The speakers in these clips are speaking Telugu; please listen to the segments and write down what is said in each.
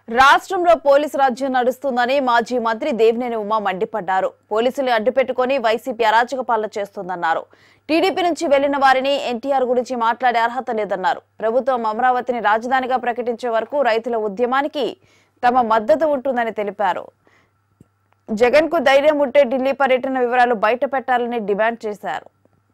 రాష్ట్రంలో పోలీసు రాజ్యం నడుస్తుందని మాజీ మంత్రి దేవినేని ఉమా మండిపడ్డారు పోలీసులు అడ్డుపెట్టుకుని వైసీపీ అరాచక పాలన చేస్తోందన్నారు టీడీపీ నుంచి వెళ్లిన వారిని ఎన్టీఆర్ గురించి మాట్లాడే అర్హత లేదన్నారు ప్రభుత్వం అమరావతిని రాజధానిగా ప్రకటించే వరకు రైతుల ఉద్యమానికి తమ మద్దతు ఉంటుందని తెలిపారు జగన్ కు ధైర్యం ఉంటే ఢిల్లీ పర్యటన వివరాలు బయట పెట్టాలని డిమాండ్ చేశారు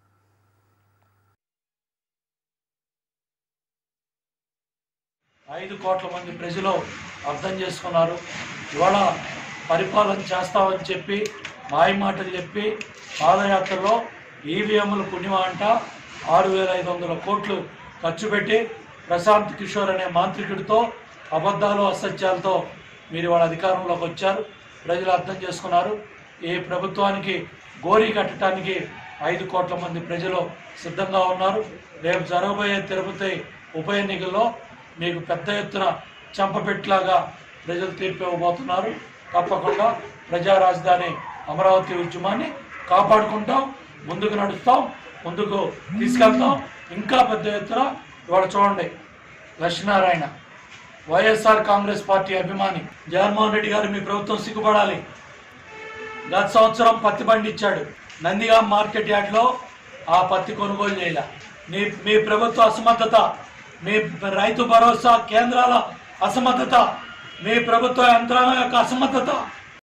ఐదు కోట్ల మంది ప్రజలు అర్థం చేసుకున్నారు ఇవాళ పరిపాలన చేస్తామని చెప్పి మాయ మాటలు చెప్పి పాదయాత్రలో ఈవీఎంలు పుణ్యమా అంట ఆరు వేల ఐదు వందల కోట్లు ఖర్చు పెట్టి ప్రశాంత్ కిషోర్ అనే మాంత్రికుడితో అబద్ధాలు అసత్యాలతో మీరు ఇవాళ అధికారంలోకి వచ్చారు ప్రజలు అర్థం చేసుకున్నారు ఈ ప్రభుత్వానికి గోరీ కట్టడానికి ఐదు కోట్ల మంది ప్రజలు సిద్ధంగా ఉన్నారు రేపు జరగబోయే తిరుపతి ఉప ఎన్నికల్లో మీకు పెద్ద ఎత్తున చంపపెట్టులాగా ప్రజలు తీర్పు ఇవ్వబోతున్నారు తప్పకుండా ప్రజా రాజధాని అమరావతి ఉద్యమాన్ని కాపాడుకుంటాం ముందుకు నడుస్తాం ముందుకు తీసుకెళ్తాం ఇంకా పెద్ద ఎత్తున ఇవాళ చూడండి లక్ష్మీనారాయణ వైఎస్ఆర్ కాంగ్రెస్ పార్టీ అభిమాని జగన్మోహన్ రెడ్డి గారు మీ ప్రభుత్వం సిగ్గుపడాలి గత సంవత్సరం పత్తి పండించాడు నందిగాం మార్కెట్ యార్డ్లో ఆ పత్తి కొనుగోలు చేయాల మీ మీ ప్రభుత్వ అసమర్థత మీ రైతు భరోసా కేంద్రాల అసమర్థత మీ ప్రభుత్వ యంత్రాంగం యొక్క అసమర్థత